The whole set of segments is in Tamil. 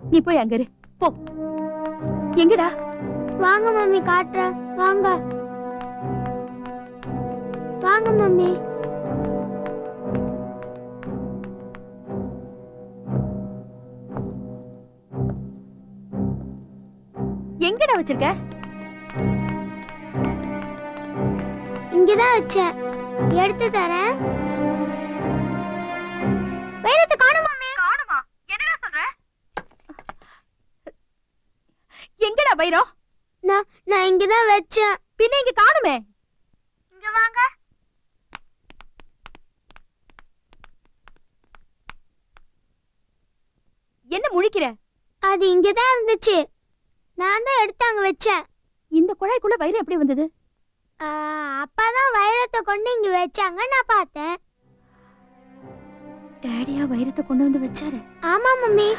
நீ போய் அங்க இரு போ எங்கடா வாங்க மம்மி காட்டுறேன் வாங்க வாங்க மம்மி எங்கடா வச்சிருக்க இங்கதான் வச்சேன் எடுத்து தரேன் வைரத்தை காணும் மம்மி காணுமா என்னடா சொல்ற எங்கடா வைரம் நான் நான் இங்கதான் வச்சேன் பின்ன இங்க காணுமே இங்க வாங்க என்ன முழிக்கிற அது இங்கதான் இருந்துச்சு நான் தான் எடுத்து அங்க வச்சேன் இந்த குழாய்க்குள்ள வைரம் எப்படி வந்தது ஆ, அப்பாதான் வைரத்தை கொண்டு இங்க வச்சாங்க நான் பார்த்தேன் டேடியா வைரத்தை கொண்டு வந்து வச்சாரு ஆமா மம்மி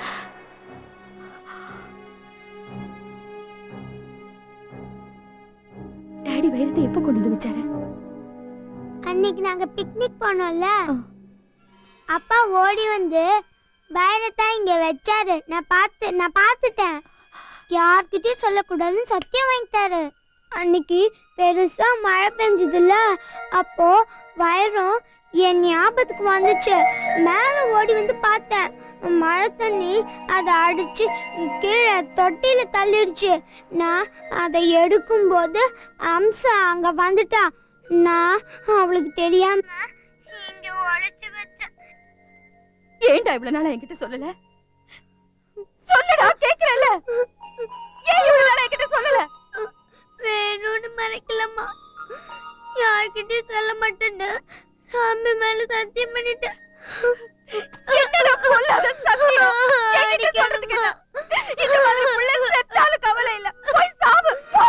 டேடி வைரத்தை எப்ப கொண்டு வந்து வச்சாரு அன்னைக்கு நாங்க பிக்னிக் போனோம்ல ஆ. அப்பா ஓடி வந்து வைரத்தை இங்க வச்சாரு நான் பார்த்து நான் பார்த்துட்டேன் யார்கிட்டயும் சொல்லக்கூடாதுன்னு சத்தியம் வாங்கிட்டாரு அன்னைக்கு பெருசா மழை பெஞ்சதுல அப்போ வைரம் என் ஞாபகத்துக்கு வந்துச்சு மேல ஓடி வந்து பார்த்தேன் மழை தண்ணி அதை அடிச்சு கீழே தொட்டியில தள்ளிடுச்சு நான் அதை எடுக்கும்போது அம்சா அங்க வந்துட்டா நான் அவளுக்கு தெரியாம இங்க ஒளிச்சு வச்சேன் ஏன்டா இவ்வளவு நாளா என்கிட்ட சொல்லல சொல்லுடா கேக்குறல ஏன் இவ்வளவு நாளா என்கிட்ட சொல்லல வேணும்னு மறைக்கலம்மா யார்கிட்டயும் சொல்ல மாட்டேன்னு சாமி மேல சத்தியம் பண்ணிட்டேன் என்னடா பொல்லாத சத்தியம் என்கிட்ட சொல்றதுக்கு என்ன? இந்த மாதிரி புள்ள செத்தாலும் கவலை இல்ல போய் சாவு போ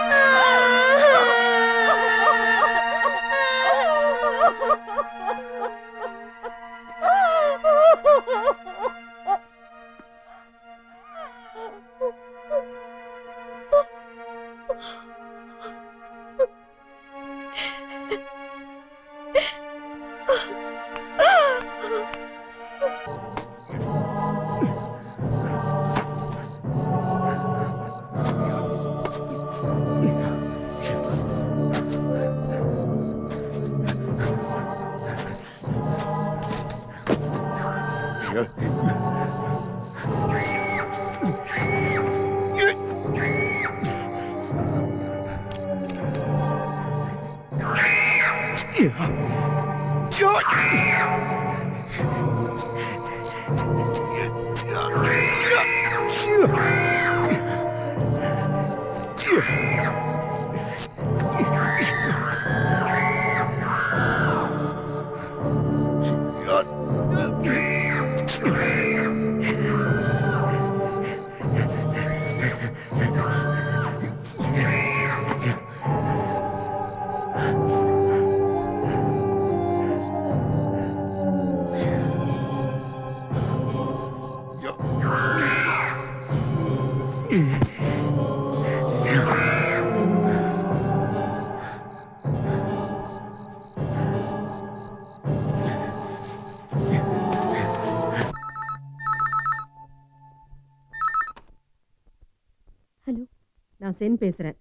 ஹலோ நான் சென் பேசுறேன்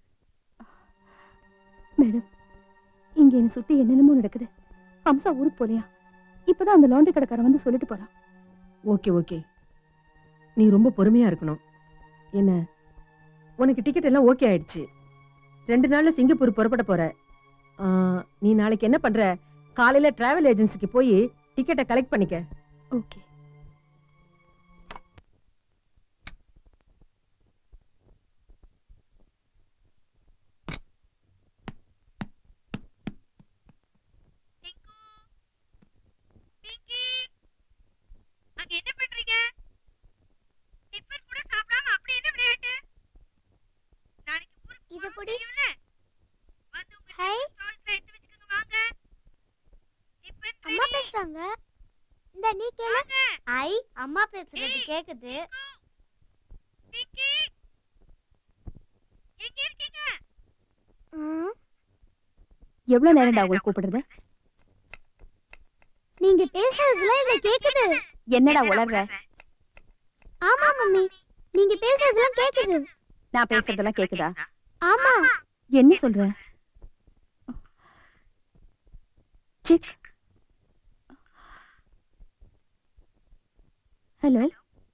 மேடம் இங்க என்ன சுத்தி என்னென்னமோ நடக்குது அம்சா ஊருக்கு போலையா இப்பதான் அந்த லாண்டரி கடைக்காரன் வந்து சொல்லிட்டு போறான் ஓகே ஓகே நீ ரொம்ப பொறுமையா இருக்கணும் என்ன உனக்கு டிக்கெட் எல்லாம் ஓகே ஆயிடுச்சு ரெண்டு நாள்ல சிங்கப்பூர் புறப்பட போற ஆ, நீ நாளைக்கு என்ன பண்ற காலையில டிராவல் ஏஜென்சிக்கு போய் டிக்கெட்டை கலெக்ட் பண்ணிக்க ஓகே அங்க என்ன பண்றீங்க டிஃபன் கூட சாப்பிடாம அப்படி என்ன விளையாட்டு நாளைக்கு ஊருக்கு இது புடி வந்து உங்க ஹை ஸ்டால்ஸ்ல எடுத்து வச்சுக்கோங்க வாங்க டிஃபன் அம்மா பேசுறாங்க இந்த நீ கேளு ஐ அம்மா பேசுறது கேக்குது விக்கி எங்க இருக்கீங்க ம், எவ்வளவு நேரம்டா உங்களுக்கு கூப்பிடுறது நீங்க பேசுறதுல இல்ல கேக்குது என்னடா உளர்ற ஆமா மம்மி நீங்க பேசுறதெல்லாம் கேக்குது நான் பேசுறதெல்லாம் கேக்குதா ஆமா என்ன சொல்ற சிக் ஹலோ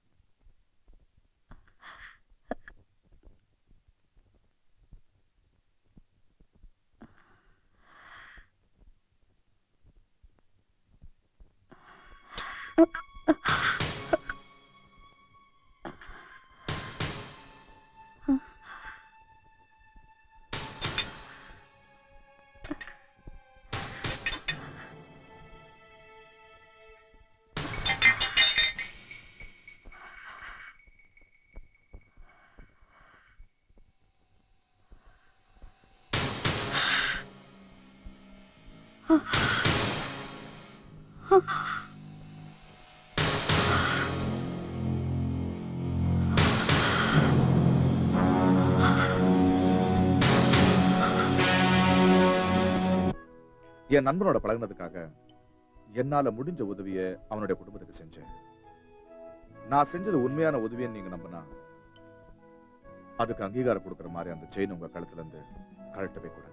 என் நண்பனோட பழகுனதுக்காக என்னால முடிஞ்ச உதவிய அவனுடைய குடும்பத்துக்கு செஞ்சேன் நான் செஞ்சது உண்மையான உதவின்னு நீங்க நம்பினா அதுக்கு அங்கீகாரம் கொடுக்கிற மாதிரி அந்த செயின் உங்க கழுத்துல இருந்து கழட்டவே கூடாது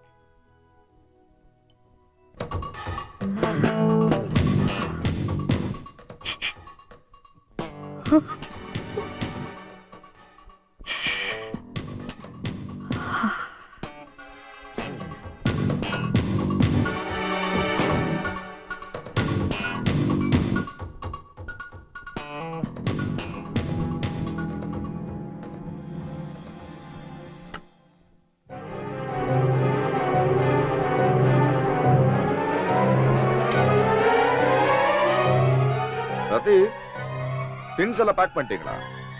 ரதி திங்ஸ் எல்லாம் பேக் பண்ணிட்டீங்களா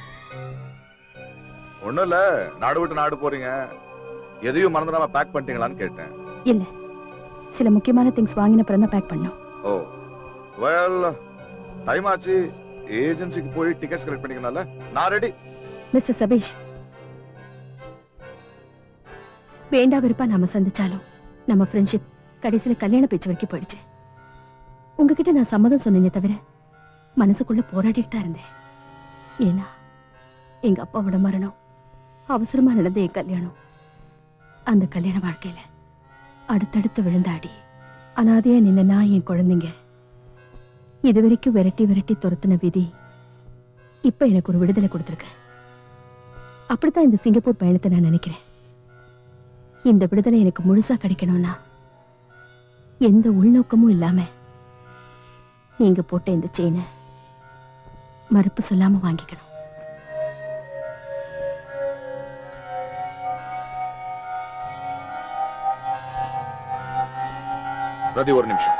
ஒண்ணும் இல்ல நாடு விட்டு நாடு போறீங்க எதையும் மறந்துடாம பேக் பண்ணிட்டீங்களான்னு கேட்டேன் சில முக்கியமான திங்ஸ் வாங்கின அப்புறம் தான் பேக் பண்ணோம் ஓ வெல் டைம் ஆச்சு ஏஜென்சிக்கு போய் டிக்கெட்ஸ் கலெக்ட் பண்ணிக்கனால நான் ரெடி மிஸ்டர் சபீஷ் வேண்டா வெறுப்பா நாம சந்திச்சாலும் நம்ம ஃப்ரெண்ட்ஷிப் கடைசியில கல்யாண பேச்சு வரைக்கும் போயிடுச்சு உங்ககிட்ட நான் சம்மதம் சொன்னேனே தவிர மனசுக்குள்ள போராடிட்டு தான் இருந்தேன் ஏன்னா எங்க அப்பாவோட மரணம் அவசரமா நடந்த என் கல்யாணம் அந்த கல்யாண வாழ்க்கையில அடுத்தடுத்து விழுந்த அடி அனாதையா நின்ன நான் என் குழந்தைங்க இது வரைக்கும் விரட்டி விரட்டி துரத்துன விதி இப்ப எனக்கு ஒரு விடுதலை கொடுத்துருக்கு அப்படித்தான் இந்த சிங்கப்பூர் பயணத்தை நான் நினைக்கிறேன் இந்த விடுதலை எனக்கு முழுசா கிடைக்கணும்னா எந்த உள்நோக்கமும் இல்லாம நீங்க போட்ட இந்த செயினை மறுப்பு சொல்லாம வாங்கிக்கணும் ரதி ஒரு நிமிஷம்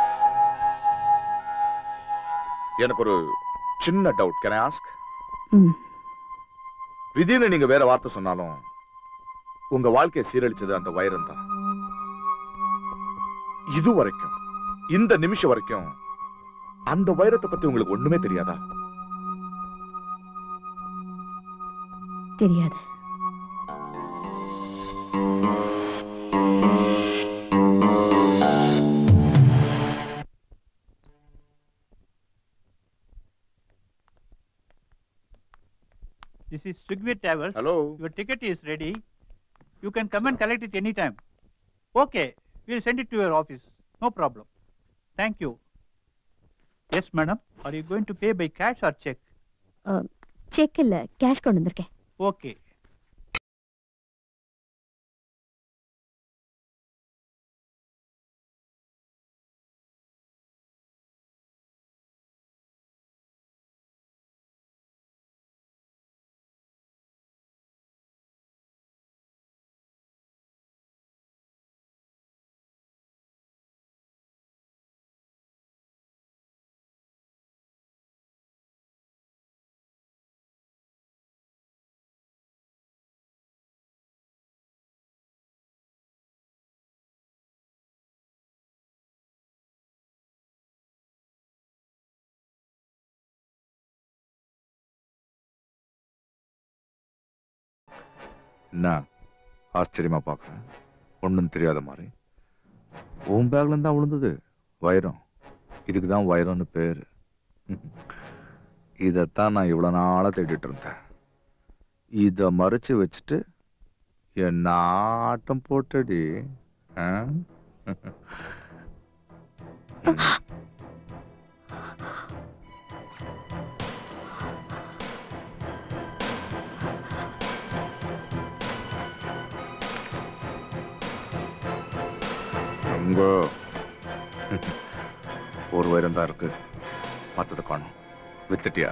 எனக்கு ஒரு சின்ன டவுட் கேன் ஆஸ்க் ம். விதின்னு நீங்க வேற வார்த்தை சொன்னாலும் உங்க வாழ்க்கையை சீரழிச்சது அந்த வைரம் தான் இது வரைக்கும் இந்த நிமிஷம் வரைக்கும் அந்த வைரத்தை பத்தி உங்களுக்கு ஒண்ணுமே தெரியாதா தெரியாது This is Sugvir Travels. Hello Your ticket is ready. You can come and collect it anytime. Okay, we'll send it to your office. No problem. Thank you. Yes, madam. Are you going to pay by cash or check? Cheque இல்ல கேஷ் கொண்டு வந்திருக்கேன் Okay. என்ன ஆச்சரியமா பார்க்கறேன் ஒண்ணும் தெரியாத மாதிரி உன் பேக்ல இருந்தா விழுந்தது வைரம் இதுக்கு தான் வைரம்னு பேரு இதைத்தான் நான் இவ்வளவு நாளா தேடிட்டு இருந்தேன் இத மறைச்சு வச்சுட்டு என்ன ஆட்டம் போட்டடி ஆ? அங்க ஒரு வைரம் தான் இருக்கு மத்தத காணும் வித்துட்டியா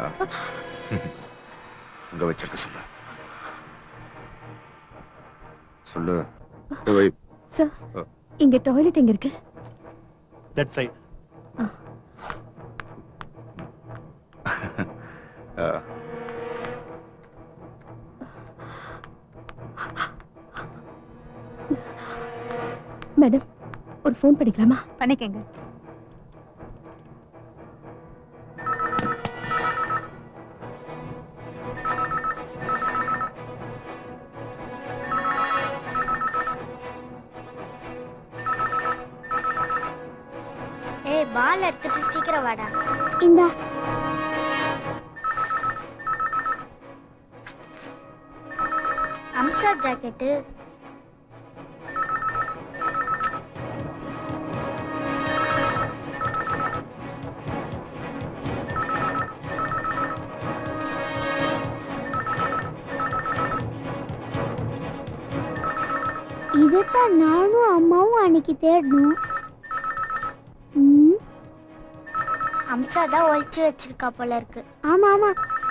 அங்க வச்சிருக்க சொல்லு சொல்லு இங்க வை சார் இங்க டாய்லெட் எங்க இருக்கு That side. ஆ, மேடம் ஒரு ஃபோன் பண்ணிக்கலாமா பண்ணிக்கங்க ஏய் பால் எடுத்துட்டு சீக்கிரம் வாடா இந்த அம்சா ஜாக்கெட்டு இதைத்தான் நானும் அம்மாவும் அன்னைக்கு தேடணும் ம். அம்சா தான் ஒழிச்சு வச்சிருக்கா போல இருக்கு ஆமா ஆமா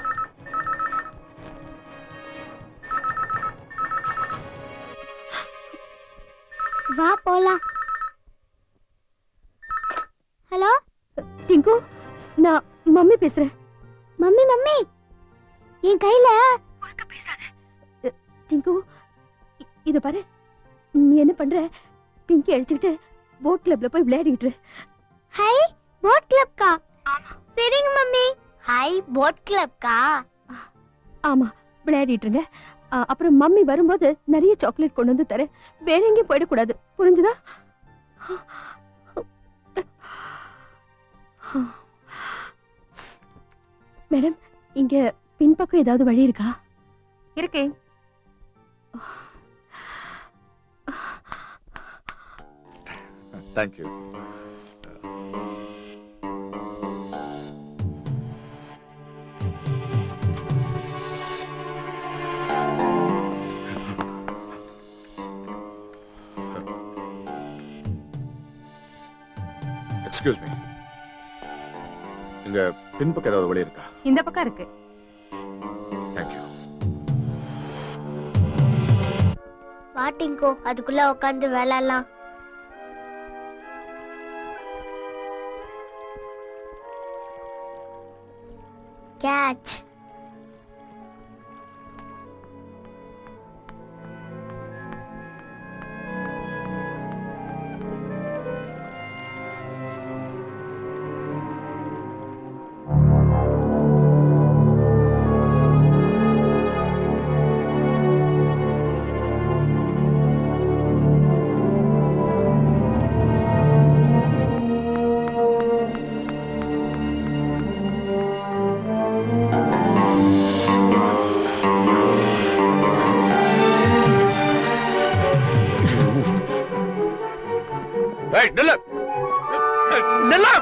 வா போலாம் ஹலோ டிங்கு நான் மம்மி பேசுறேன் மம்மி மம்மி என் கையில டிங்கு இ- இத பாரு நீ என்ன பண்ற பிங்கி அடிச்சுக்கிட்டு போட் கிளப்ல போய் விளையாடிக்கிட்டு இரு. ஹை போட் கிளப்கா சரிங்க மம்மி ஹை போட் கிளப்கா ஆமா விளையாடிட்டு இருங்க ஆ, அப்புறம் மம்மி வரும்போது நிறைய சாக்லேட் கொண்டு வந்து தரேன் வேற எங்கேயும் போயிடக்கூடாது புரிஞ்சுதா மேடம் இங்க பின்பக்கம் ஏதாவது வழி இருக்கா இருக்கே thank you எக்ஸ்கியூஸ் மீ இங்க பின்பக்கம் ஏதாவது வழி இருக்கா இந்த பக்கம் இருக்கு தேங்க்யூ வாட்டிங்கோ அதுக்குள்ள உட்காந்து விளையாடலாம் கேட்ச் ஏய் நில்லு ஏய், நில்லு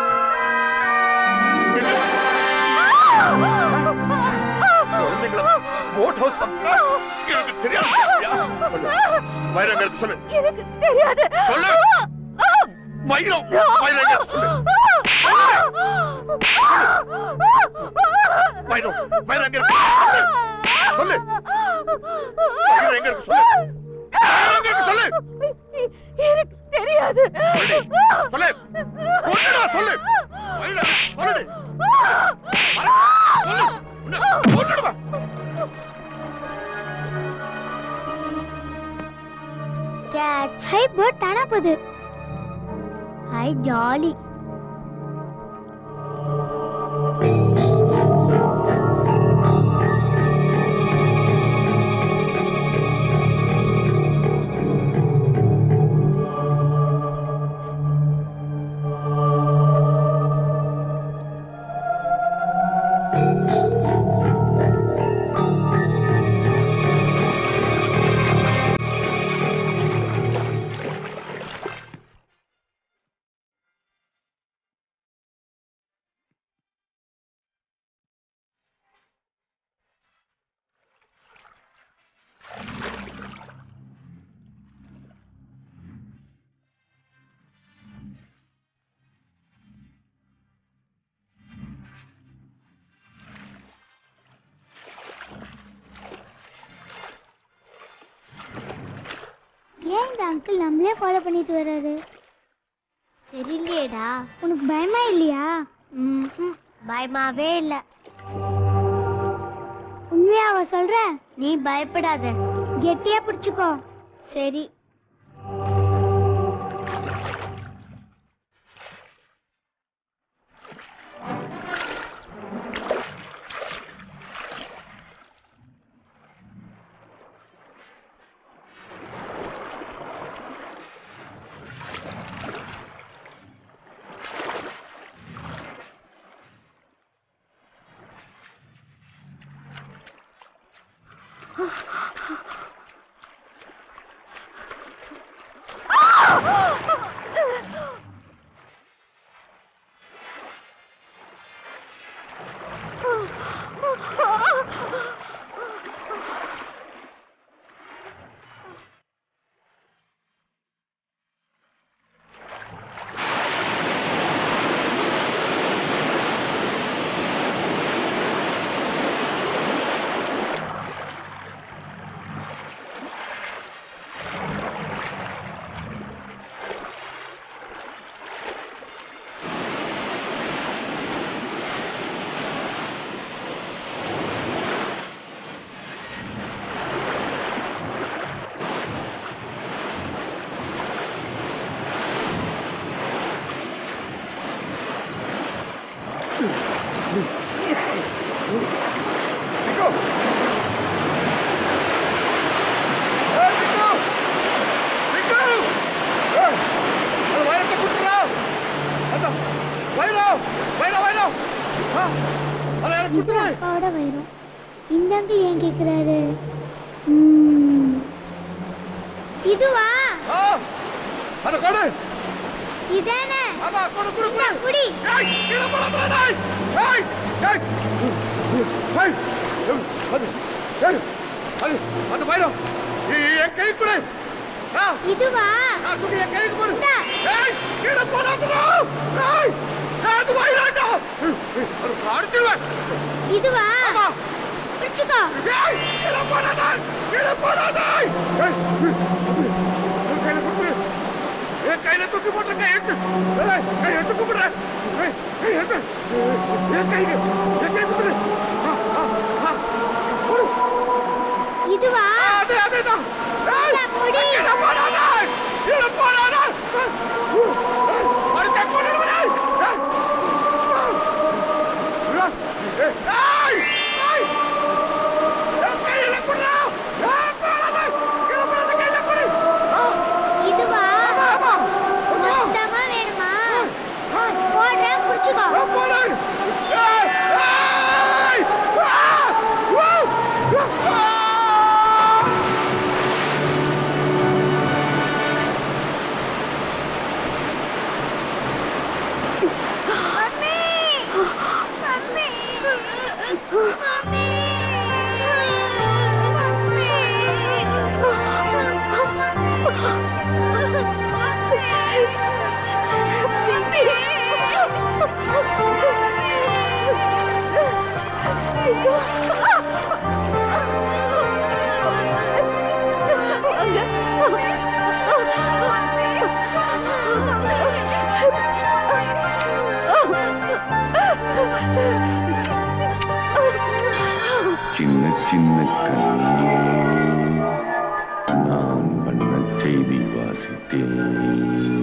குழந்தைகளை போட் ஹவுஸ் எனக்கு தெரியாது சொல்லு. வைரம் எங்க இருக்கு சொல்லு எனக்கு தெரியாது சொல்லு வைரம் வைரம் எங்க இருக்கு சொல்லு வைரம் வைரம் எங்க இருக்கு சொல்லு வைரம் எங்க இருக்கு சொல்லு வைரம் எங்க இருக்கு சொல்லு எனக்கு தெரியாது சொல்லு சொல்லுடா சொல்லு வைரம் சொல்லுடி சொல்லு உன்னை போட்டுடுவா கேட்ச் ஹை பேர்ட் தானா போகுது ஹை ஜாலி ஏன் இந்த அங்கிள் நம்மளே ஃபாலோ பண்ணிட்டு வர்றாரு தெரியலையேடா உனக்கு பயமா இல்லையா ம் பயமாவே இல்லை உண்மையாவ சொல்ற நீ பயப்படாத கெட்டியா பிடிச்சுக்கோ சரி இதுதான் அப்பாவோட வைரம் இந்த அங்கிள் ஏன் கேக்குறாரு ம். இதுவா அதை கொடு இதானே ஆமா கொடு கொடு இந்தா, குடி ஏய், கீழே போடாத, ஏய், ஏய், ஏய், ஏய், அது, ஏய், அது, அந்த பைரம், இ- என் கை கொடு. ஆ, இதுவா நான் தூக்கி என் கைக்கு போடு. இந்தா. ஏய், கீழே போடாதடா. ஏய், ஏய், அது பைரம்டா. ஏய், ஏய், அது அடிச்சிருவேன். இதுவா ஆமா. பிடிச்சுக்கோ ஏய், கீழே போடாத, கீழே போடாத. ஏய், ஏய், அது, என் கையில கொடுத்துரு. என் கையில தூக்கி போட்டு கை எடுத்து ஏய், கை எடுத்து கூப்பிடுறேன் ஏய், கை எடுத்து என் கைக்கு என் கை கொடுத்துரு ஆ, ஆ, ஆ. கொடு. இதுவா ஆ, அதே அதேதான் ஏய், இந்தா, குடி. கீழே போடாத கீழே போடாத ஏய், ஏய், அடுத்த கொண்டுடுவேன் ஏய். ஏய். ஏய், ஏய், ஏய். என் கையில குடுறா. ஏய், போடாத. கீழே போடாத, கையில குடு. ஆ, இதுவா ஆமா, ஆமா. ஆமா. மொத்தமா வேணுமா ஆ. போடுறேன் பிடிச்சுக்கோ மம்மி மம்மி மம்மி சின்ன சின்ன கண்ணிலே நான் வண்ண செய்தி வாசித்தேன்